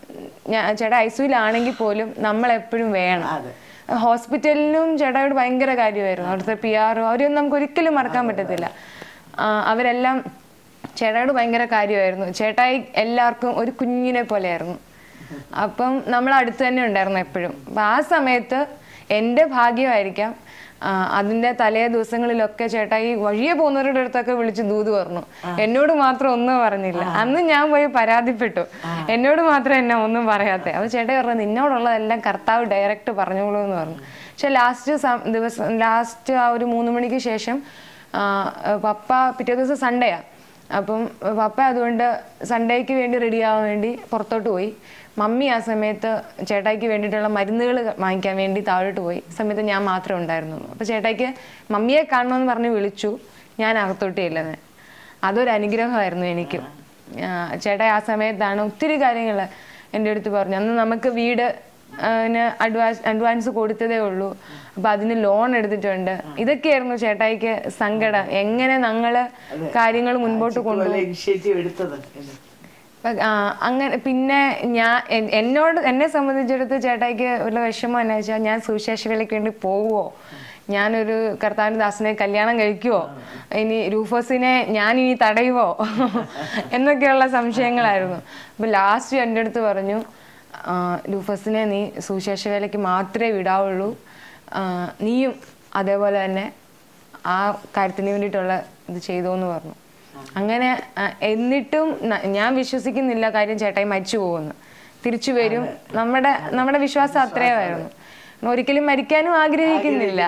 ഞാൻ ചേട്ടാ ഐസിയുലാണെങ്കിൽ പോലും നമ്മൾ എപ്പോഴും വേണം അതെ. ഹോസ്പിറ്റലിനും ചേട്ടായോട് ഭയങ്കര കാര്യമായിരുന്നു അവിടുത്തെ പി ആറും അവരെയൊന്നും നമുക്ക് ഒരിക്കലും മറക്കാൻ പറ്റത്തില്ല ആ, അവരെല്ലാം ചേട്ടായോട് ഭയങ്കര കാര്യമായിരുന്നു ചേട്ടായി എല്ലാവർക്കും ഒരു കുഞ്ഞിനെ പോലെയായിരുന്നു അപ്പം നമ്മൾ അടുത്ത് തന്നെ ഉണ്ടായിരുന്നു എപ്പോഴും അപ്പം ആ സമയത്ത് എൻ്റെ ഭാഗ്യമായിരിക്കാം ആ, അതിന്റെ തലേ ദിവസങ്ങളിലൊക്കെ ചേട്ടായി വഴിയെ പോകുന്നവരുടെ അടുത്തൊക്കെ വിളിച്ച് ദൂത് പറഞ്ഞു എന്നോട് മാത്രം ഒന്നും പറഞ്ഞില്ല അന്ന് ഞാൻ പോയി പരാതിപ്പെട്ടു എന്നോട് മാത്രം എന്നെ ഒന്നും പറയാത്തെ അപ്പൊ ചേട്ടായി പറഞ്ഞു നിന്നോടുള്ളതെല്ലാം കർത്താവ് ഡയറക്റ്റ് പറഞ്ഞോളൂ എന്ന് പറഞ്ഞു പക്ഷെ ലാസ്റ്റ് ദിവസം ലാസ്റ്റ് ആ ഒരു മൂന്ന് മണിക്ക് ശേഷം ആ, പപ്പ പിറ്റേ ദിവസം സൺഡേയാ അപ്പം പപ്പ അതുകൊണ്ട് സൺഡേക്ക് വേണ്ടി റെഡി ആവാൻ വേണ്ടി പുറത്തോട്ട് പോയി മമ്മി ആ സമയത്ത് ചേട്ടായിക്ക് വേണ്ടിയിട്ടുള്ള മരുന്നുകൾ വാങ്ങിക്കാൻ വേണ്ടി താഴോട്ട് പോയി ആ സമയത്ത് ഞാൻ മാത്രമേ ഉണ്ടായിരുന്നുള്ളൂ അപ്പോൾ ചേട്ടായിക്ക് മമ്മിയെ കാണണമെന്ന് പറഞ്ഞ് വിളിച്ചു ഞാൻ അകത്തോട്ട് ചെല്ലുന്നത് അതൊരു അനുഗ്രഹമായിരുന്നു എനിക്ക് ആ, ചേട്ടായി ആ സമയത്താണ് ഒത്തിരി കാര്യങ്ങൾ എൻ്റെ അടുത്ത് പറഞ്ഞു അന്ന് നമുക്ക് വീട് അതിന് അഡ്വാൻസ് അഡ്വാൻസ് കൊടുത്തതേ ഉള്ളൂ അപ്പൊ അതിന് ലോൺ എടുത്തിട്ടുണ്ട് ഇതൊക്കെയായിരുന്നു ചേട്ടായിക്ക് സങ്കടം എങ്ങനെ ഞങ്ങള് കാര്യങ്ങൾ മുൻപോട്ട് കൊണ്ടുപോകും ഇനിഷ്യേറ്റീവ് എടുത്തത് എന്ന്. അപ്പൊ, ആ, അങ്ങനെ പിന്നെ ഞാൻ എൻ- എന്നോട് എന്നെ സംബന്ധിച്ചിടത്ത് ചേട്ടായിക്ക് ഉള്ള വിഷമം എന്നാ വെച്ചാൽ ഞാൻ സുവിശേഷ വേലയ്ക്ക് വേണ്ടി പോവുമോ ഞാനൊരു കർത്താവിന് ദാസനെ കല്യാണം കഴിക്കുവോ ഇനി രൂഫോസിനെ ഞാൻ ഇനി തടയുവോ എന്നൊക്കെയുള്ള സംശയങ്ങളായിരുന്നു അപ്പൊ ലാസ്റ്റ് എൻ്റെ അടുത്ത് പറഞ്ഞു ആ, ലൂഫസിനെ നീ സുവിശേഷ വേലയ്ക്ക് മാത്രമേ വിടാവുള്ളൂ ആ, നീയും അതേപോലെ തന്നെ ആ കാര്യത്തിന് വേണ്ടിയിട്ടുള്ള ഇത് ചെയ്തോ എന്ന് പറഞ്ഞു അങ്ങനെ ആ, എന്നിട്ടും ന- ഞാൻ വിശ്വസിക്കുന്നില്ല കാര്യം ചേട്ടായി മരിച്ചു പോകുന്നു തിരിച്ചു വരും നമ്മുടെ നമ്മുടെ വിശ്വാസം അത്രയുമായിരുന്നു ഒരിക്കലും മരിക്കാനും ആഗ്രഹിക്കുന്നില്ല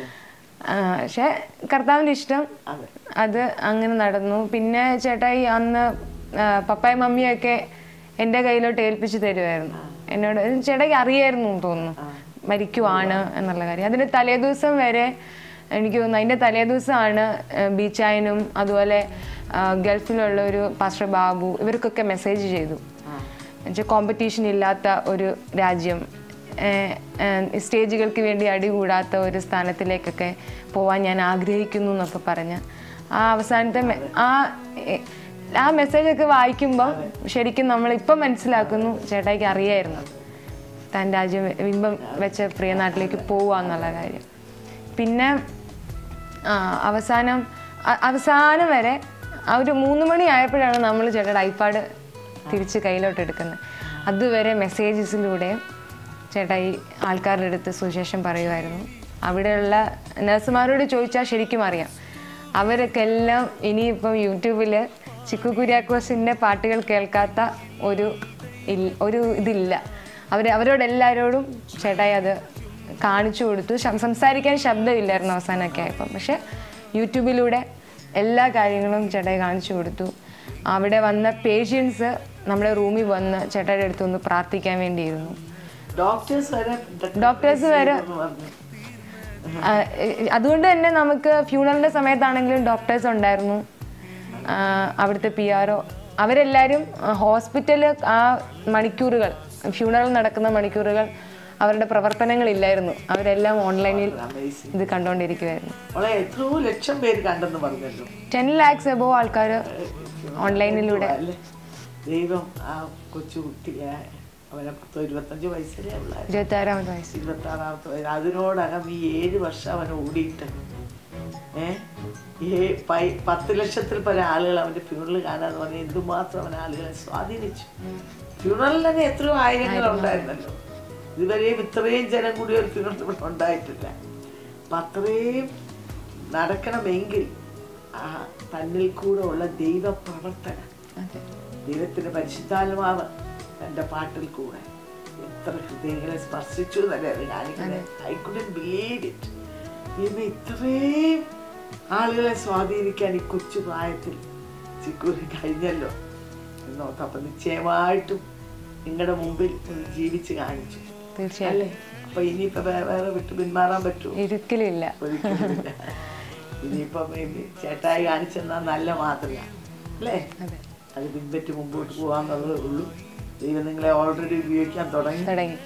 ആ, പക്ഷെ കർത്താവിന്റെ ഇഷ്ടം അതെ. അത് അങ്ങനെ നടന്നു പിന്നെ ചേട്ടായി അന്ന് ആ, പപ്പായും മമ്മിയൊക്കെ എൻ്റെ കയ്യിലോട്ട് ഏൽപ്പിച്ച് തരുമായിരുന്നു എന്നോട് ചേട്ടായിക്ക് അറിയായിരുന്നു എന്ന് തോന്നുന്നു മരിക്കുവാണ് എന്നുള്ള കാര്യം അതിന്റെ തലേദിവസം വരെ എനിക്ക് തോന്നുന്നു അതിന്റെ തലേദിവസമാണ് ബീച്ചായനും അതുപോലെ ആ, ഗൾഫിലുള്ള ഒരു പാസ്റ്റർ ബാബു ഇവർക്കൊക്കെ മെസ്സേജ് ചെയ്തു എന്നുവെച്ചാൽ കോമ്പറ്റീഷൻ ഇല്ലാത്ത ഒരു രാജ്യം ഏഹ്, ഏഹ്, സ്റ്റേജുകൾക്ക് വേണ്ടി അടികൂടാത്ത ഒരു സ്ഥാനത്തിലേക്കൊക്കെ പോവാൻ ഞാൻ ആഗ്രഹിക്കുന്നു എന്നൊക്കെ പറഞ്ഞ് ആ അവസാനത്തെ മെ- ആ എ- ആ മെസ്സേജ് ഒക്കെ വായിക്കുമ്പോൾ ശരിക്കും നമ്മൾ ഇപ്പം മനസ്സിലാക്കുന്നു ചേട്ടായിക്ക് അറിയായിരുന്നു താൻ രാജ്യം ബിംബം വെച്ച പ്രിയ നാട്ടിലേക്ക് പോവുക എന്നുള്ള കാര്യം പിന്നെ ആ, അവസാനം അ- അവസാനം വരെ ആ ഒരു മൂന്ന് മണി ആയപ്പോഴാണ് നമ്മൾ ചേട്ടയുടെ ഐപാഡ് തിരിച്ച് കയ്യിലോട്ട് എടുക്കുന്നത് അതുവരെ മെസ്സേജസിലൂടെയും ചേട്ടാ ഈ ആൾക്കാരുടെ അടുത്ത് സുശേഷം പറയുമായിരുന്നു അവിടെയുള്ള നഴ്സുമാരോട് ചോദിച്ചാൽ ശരിക്കും അറിയാം അവരൊക്കെ എല്ലാം ഇനിയിപ്പം യൂട്യൂബിൽ ചിക്കു കുര്യാക്കോസിൻ്റെ പാട്ടുകൾ കേൾക്കാത്ത ഒരു ഇൽ- ഒരു ഇതില്ല അവർ അവരോടെല്ലാവരോടും ചേട്ടായി അത് കാണിച്ചു കൊടുത്തു ശം- സംസാരിക്കാൻ ശബ്ദമില്ലായിരുന്നു അവസാനമൊക്കെ ആയപ്പം പക്ഷെ യൂട്യൂബിലൂടെ എല്ലാ കാര്യങ്ങളും ചേട്ടായി കാണിച്ചു കൊടുത്തു അവിടെ വന്ന പേഷ്യൻസ് നമ്മുടെ റൂമിൽ വന്ന് ചേട്ടായിയുടെ അടുത്ത് ഒന്ന് പ്രാർത്ഥിക്കാൻ വേണ്ടിയിരുന്നു ഡോക്ടേഴ്സ് വരെ ഡോക്ടേഴ്സ് വരെ- എന്ന് പറഞ്ഞു. ആ, എ- അതുകൊണ്ട് തന്നെ നമുക്ക് ഫ്യൂണറിൻ്റെ സമയത്താണെങ്കിലും ഡോക്ടേഴ്സ് ഉണ്ടായിരുന്നു ആ, അവിടുത്തെ പി ആർ ഒ അവരെല്ലാവരും ഹോസ്പിറ്റല് ആ മണിക്കൂറുകൾ ഫ്യൂണറൽ നടക്കുന്ന മണിക്കൂറുകൾ അവരുടെ പ്രവർത്തനങ്ങളില്ലായിരുന്നു അവരെല്ലാം ഓൺലൈനിൽ Amazing. ഇത് കണ്ടുകൊണ്ടിരിക്കുമായിരുന്നു അവളെ എത്രയോ ലക്ഷം പേര് കണ്ടെന്ന് പറഞ്ഞല്ലോ ടെൻ ലാക്സ് എബോ ആൾക്കാർ ഓൺലൈനിലൂടെ അല്ലേ ദൈവം ആ കൊച്ചു കുട്ടിയെ അവനെ പത്തോ ഇരുപത്തഞ്ച് വയസ്സിലേ ഉള്ളായിരുന്നു ഇരുപത്തി ആറാമത്തെ വയസ്സ് ഇരുപത്തി ആറാമത്തെ വയസ്സ് അതിനോടകം ഈ ഏഴ് വർഷം അവൻ ഓടിയിട്ട് ഏ ഈ പൈ- പത്ത് ലക്ഷത്തിൽ പല ആളുകൾ അവൻ്റെ ഫ്യൂണറൽ കാണാന്ന് പറഞ്ഞാൽ എന്തുമാത്രം അവൻ ആളുകളെ സ്വാധീനിച്ചു ഫ്യൂണറൽ തന്നെ എത്രയോ ആയിരങ്ങൾ ഉണ്ടായിരുന്നല്ലോ ഇതുവരെയും ഇത്രയും ജനം കൂടി ഒരു ഫ്യൂണറൽ ഇവിടെ ഉണ്ടായിട്ടില്ല അപ്പം അത്രയും നടക്കണമെങ്കിൽ ആ തന്നിൽ കൂടെ ഉള്ള ദൈവ പ്രവർത്തനം അതെ ദൈവത്തിന്റെ പരിശുദ്ധാത്മാവ് തന്റെ പാട്ടിൽ കൂടെ എത്ര ഹൃദയങ്ങളെ സ്പർശിച്ചു എന്നല്ലേ അത് കാണിക്കുന്നത് ഐ കുഡൻ ബിലീവ് ഇറ്റ് ഇന്ന് ഇത്രയും ആളുകളെ സ്വാധീനിക്കാൻ ഈ കൊച്ചു പ്രായത്തിൽ ചിക്കൂരി കഴിഞ്ഞല്ലോ എന്നോർത്ത് അപ്പൊ നിശ്ചയമായിട്ടും നിങ്ങളുടെ മുമ്പിൽ ഒന്ന് ജീവിച്ച് കാണിച്ചു തീർച്ചയായും അല്ലേ അപ്പൊ ഇനിയിപ്പോ വേ- വേറെ വിട്ട് പിന്മാറാൻ പറ്റുമോ ഒരിക്കലില്ല ഒരിക്കലുമില്ല ഇനിയിപ്പം ഈ ചേട്ടായി കാണിച്ചെന്നാ നല്ല മാതൃക അല്ലേ അതെ അത് പിൻപറ്റി മുമ്പോട്ട് പോകാന്നുള്ളതേ ഉള്ളൂ ദൈവം നിങ്ങളെ ഓൾറെഡി ഉപയോഗിക്കാൻ തുടങ്ങി തുടങ്ങി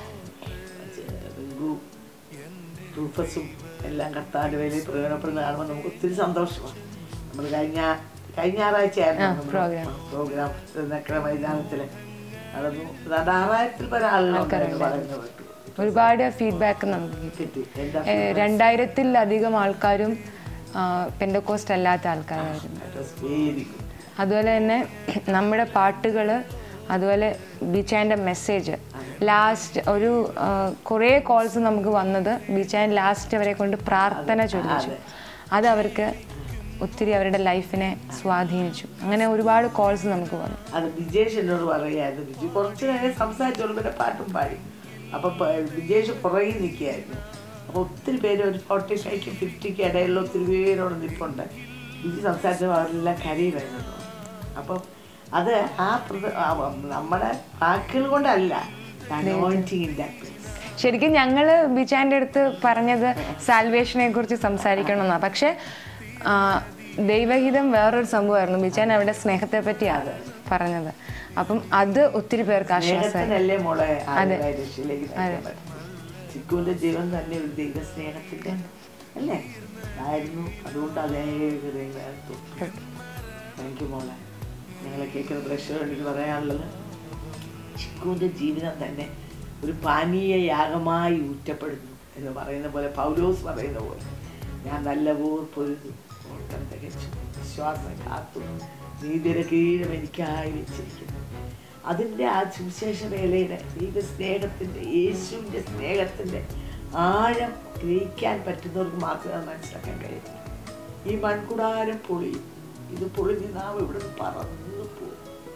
റിങ്കു റൂഫസും എല്ലാം കർത്താവിൻ്റെ വേലയിൽ പ്രയോജനപ്പെടുന്ന കാണുമ്പോൾ നമുക്ക് ഒത്തിരി സന്തോഷമാണ് നമ്മൾ കഴിഞ്ഞ കഴിഞ്ഞ ഞായറാഴ്ചയായിരുന്നു program. പ്രോഗ്രാം നക്കര മൈതാനത്തിൽ നടന്നു ഏതാണ്ട് ആറായിരത്തിൽ പല ആളുകളുണ്ടായിരുന്നു പറയുന്നത് കേട്ടു ഒരുപാട് ഫീഡ്ബാക്ക് നമുക്ക് കിട്ടി കിട്ടി എന്താ ഏഹ് രണ്ടായിരത്തിലധികം ആൾക്കാരും പെൻഡക്കോസ്റ്റ് അല്ലാത്ത ആൾക്കാരായിരുന്നു വെരി ഗുഡ് അതുപോലെ തന്നെ നമ്മുടെ പാട്ടുകൾ അതുപോലെ ബീച്ചാൻ്റെ മെസ്സേജ് ലാസ്റ്റ് ഒരു ആ, കുറേ കോൾസ് നമുക്ക് വന്നത് ബീച്ചാൻ ലാസ്റ്റ് അവരെ കൊണ്ട് പ്രാർത്ഥന ചൊല്ലിച്ചു അത് അവർക്ക് ഒത്തിരി അവരുടെ ലൈഫിനെ സ്വാധീനിച്ചു അങ്ങനെ ഒരുപാട് കോൾസ് നമുക്ക് വന്നു അത് വിജേഷ് എന്നോട് പറയായിരുന്നു ബിജു കുറച്ച് നേരം സംസാരിച്ചോളൂ പിന്നെ പാട്ടും പാടി അപ്പം പ- വിജേഷ് പുറകിൽ നിൽക്കുകയായിരുന്നു അപ്പോൾ ഒത്തിരി പേര് ഒരു ഫോർട്ടി ഫൈവ്ക്ക് ഫിഫ്റ്റിക്ക് ഇടയിലുള്ള ഒത്തിരി പേരോട് നിൽപ്പുണ്ട് ബിജു സംസാരിച്ചപ്പോൾ അവരെല്ലാം കരയുമായിരുന്നു അപ്പം അത് ആ പ്രത- ആ നമ്മുടെ വാക്കുകൾ കൊണ്ടല്ല anointing in that place. ശരിക്കും ഞങ്ങൾ ബിച്ചാൻ്റെ അടുത്ത് പറഞ്ഞത് സാൽവേഷനെ കുറിച്ച് സംസാരിക്കണം എന്നാ പക്ഷെ ആ, ദൈവഹിതം വേറൊരു സംഭവമായിരുന്നു ബിച്ചാൻ അവിടെ സ്നേഹത്തെ പറ്റിയാണ് പറഞ്ഞത് അപ്പം അത് ഒത്തിരി പേർക്ക് ആശ്വാസമായി സ്നേഹത്തിനല്ലേ മോളെ ആളുകളെ രക്ഷയിലേക്ക് നയിക്കാൻ പറ്റും ചിക്കുവിന്റെ ജീവൻ തന്നെ ഒരു ദൈവ സ്നേഹത്തിന്റെ അല്ലേ ആയിരുന്നു അതുകൊണ്ട് അതേ ഹൃദയങ്ങളെ തൊട്ടു താങ്ക് യു മോളെ ഞങ്ങളെ കേൾക്കുന്ന പ്രേക്ഷകർ എനിക്ക് പറയാനുള്ളത് ചിക്കുവിന്റെ ജീവിതം തന്നെ ഒരു പാനീയ യാഗമായി ഊറ്റപ്പെടുന്നു എന്ന് പറയുന്ന പോലെ പൗലോസ് പറയുന്ന പോലെ ഞാൻ നല്ല പോർ പൊരുതു ഓട്ടം തികച്ചു വിശ്വാസം കാത്തു നീതിയുടെ കീഴും എനിക്കായി വെച്ചിരിക്കുന്നു അതിൻ്റെ ആ സുവിശേഷ വേലയുടെ ദൈവ സ്നേഹത്തിൻ്റെ യേശുവിൻ്റെ സ്നേഹത്തിൻ്റെ ആഴം ഗ്രഹിക്കാൻ പറ്റുന്നവർക്ക് മാത്രമേ അത് മനസ്സിലാക്കാൻ കഴിയൂ ഈ മൺകുടാരം പൊളിയും ഇത് പൊളിഞ്ഞ് നാം ഇവിടെ പറന്നു പോകും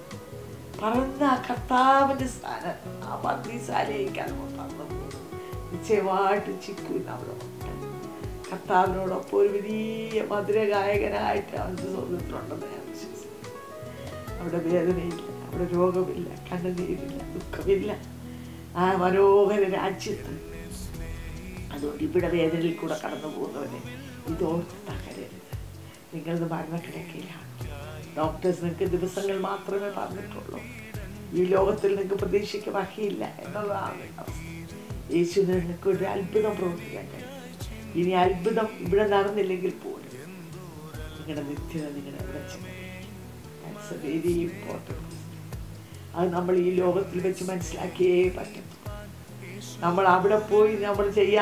പറന്ന ആ കർത്താവിൻ്റെ സ്ഥാനം ആ മന്ത്രിശാലയിലേക്ക് അതുകൊണ്ട് പറന്നു പോകും നിശ്ചയമായിട്ട് ചിക്കുവിന് അവിടെ ഉണ്ട് കർത്താവിനോടൊപ്പം ഒരു വലിയ മധുരഗായകനായിട്ട് അവൻ സ്വർഗത്തിലുണ്ടെന്ന് ഞാൻ വിശ്വസിക്കുന്നു അവിടെ വേദനയില്ല അവിടെ രോഗമില്ല കണ്ണുനീരില്ല ദുഃഖമില്ല ആ മനോഹര രാജ്യത്ത് അതുകൊണ്ട് ഇവിടെ വേദനയിൽ കൂടെ കടന്നു പോകുന്നവനെ ഇതോർത്ത് തകരരുത് നിങ്ങളിത് മരണക്കിടക്കയിലാണ് ഡോക്ടേഴ്സ് നിങ്ങൾക്ക് ദിവസങ്ങൾ മാത്രമേ പറഞ്ഞിട്ടുള്ളൂ ഈ ലോകത്തിൽ നിങ്ങൾക്ക് പ്രതീക്ഷയ്ക്ക് വകയില്ല എന്നുള്ളതാണ് അവസ്ഥ യേശുവിന് നിങ്ങൾക്ക് ഒരു അത്ഭുതം പ്രവർത്തിക്കാൻ കഴിയും ഇനി അത്ഭുതം ഇവിടെ നടന്നില്ലെങ്കിൽ പോലും നിങ്ങളുടെ നിത്യത നിങ്ങളുടെ ഇവിടെ ചെന്ന് വെരി ഇമ്പോർട്ടൻറ്റ് അത് നമ്മൾ ഈ ലോകത്തിൽ വെച്ച് മനസ്സിലാക്കിയേ പറ്റും നമ്മൾ അവിടെ പോയി നമ്മൾ ചെയ്യാം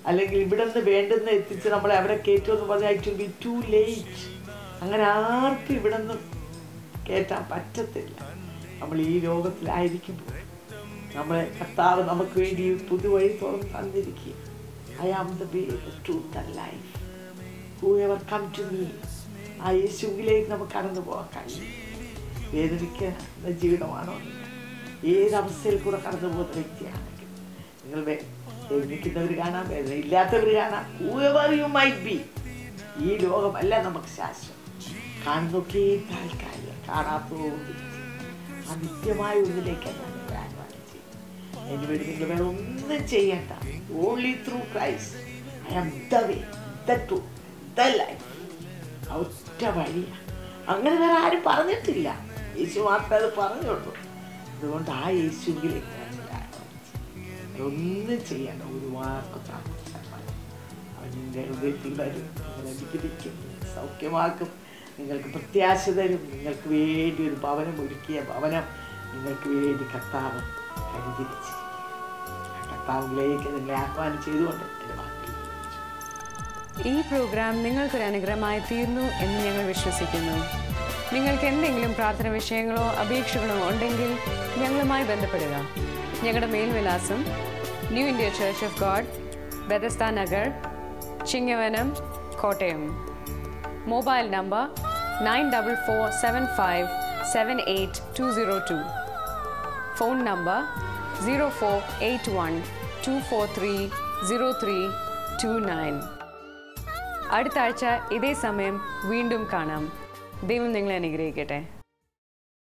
അല്ലെങ്കിൽ ഇവിടെ നിന്ന് വേണ്ടുന്ന എത്തിച്ച് നമ്മളെ അവിടെ കയറ്റുമെന്ന് പറഞ്ഞാൽ ഇറ്റ് ബി ടു ലേറ്റ് അങ്ങനെ ആർക്കും ഇവിടെ നിന്ന് കയറ്റാൻ പറ്റത്തില്ല നമ്മൾ ഈ ലോകത്തിലായിരിക്കുമ്പോൾ നമ്മളെ കർത്താവ് നമുക്ക് വേണ്ടി ഈ പുതുവഴി തുറന്ന് തന്നിരിക്കുക I am the way the truth and life whoever come to me ആ യേശുവിലേക്ക് നമുക്ക് കടന്നു പോകാൻ കഴിയും വേദനിക്കുന്ന ജീവിതമാണോ നിങ്ങൾ ഏത് അവസ്ഥയിൽ കൂടെ കടന്നു പോകുന്ന വ്യക്തിയാണെങ്കിൽ നിങ്ങൾ വേ- വേദനിക്കുന്നവർ കാണാം വേദന ഇല്ലാത്തവർ കാണാം whoever you might be ഈ ലോകമല്ല നമുക്ക് ശാശ്വതം കാണുന്നൊക്കെ താൽക്കാലികം കാണാത്തതുകൊണ്ട് ആ നിത്യമായ ഒന്നിലേക്കാണ് ഞാൻ നിങ്ങളെ ആഹ്വാനം ചെയ്യുന്നത് അതിന് വേണ്ടി നിങ്ങൾ വേറെ ഒന്നും ചെയ്യണ്ട only through Christ I am the way the to the life ആ ഒറ്റ വഴിയാണ് അങ്ങനെ വേറെ ആരും പറഞ്ഞിട്ടില്ല യേശു മാത്രമേ അത് പറഞ്ഞുള്ളൂ അതുകൊണ്ട് ആ യേശുവിലേക്ക് ഞാൻ നിങ്ങളെ ആഹ്വാനം ചെയ്യുന്നു. ഒന്നും ചെയ്യണ്ട ഒരു വാക്ക് പ്രാർത്ഥിച്ചാൽ മതി അവൻ നിന്റെ ഹൃദയത്തിൽ വരും നിങ്ങളെ വിധിക്കും സൗഖ്യമാക്കും നിങ്ങൾക്ക് പ്രത്യാശ തരും നിങ്ങൾക്ക് വേണ്ടി ഒരു ഭവനം ഒരുക്കിയ ഭവനം നിങ്ങൾക്ക് വേണ്ടി കർത്താവ് കരുതിരിച്ചിരിക്കും ആ കർത്താവിലേക്ക് നിങ്ങളെ ആഹ്വാനം ചെയ്തുകൊണ്ട് എൻ്റെ വാക്കുകൾ ഈ പ്രോഗ്രാം നിങ്ങൾക്കൊരു അനുഗ്രഹമായി തീർന്നു എന്ന് ഞങ്ങൾ വിശ്വസിക്കുന്നു നിങ്ങൾക്ക് എന്തെങ്കിലും പ്രാർത്ഥന വിഷയങ്ങളോ അപേക്ഷകളോ ഉണ്ടെങ്കിൽ ഞങ്ങളുമായി ബന്ധപ്പെടുക ഞങ്ങളുടെ മേൽവിലാസം new India church of God Bethesda Nagar Chingavanam Kottayam mobile number nine double four seven five seven eight two zero two phone number zero four eight one two four three zero three two nine അടുത്ത ആഴ്ച ഇതേ സമയം വീണ്ടും കാണാം ദൈവം നിങ്ങളെ അനുഗ്രഹിക്കട്ടെ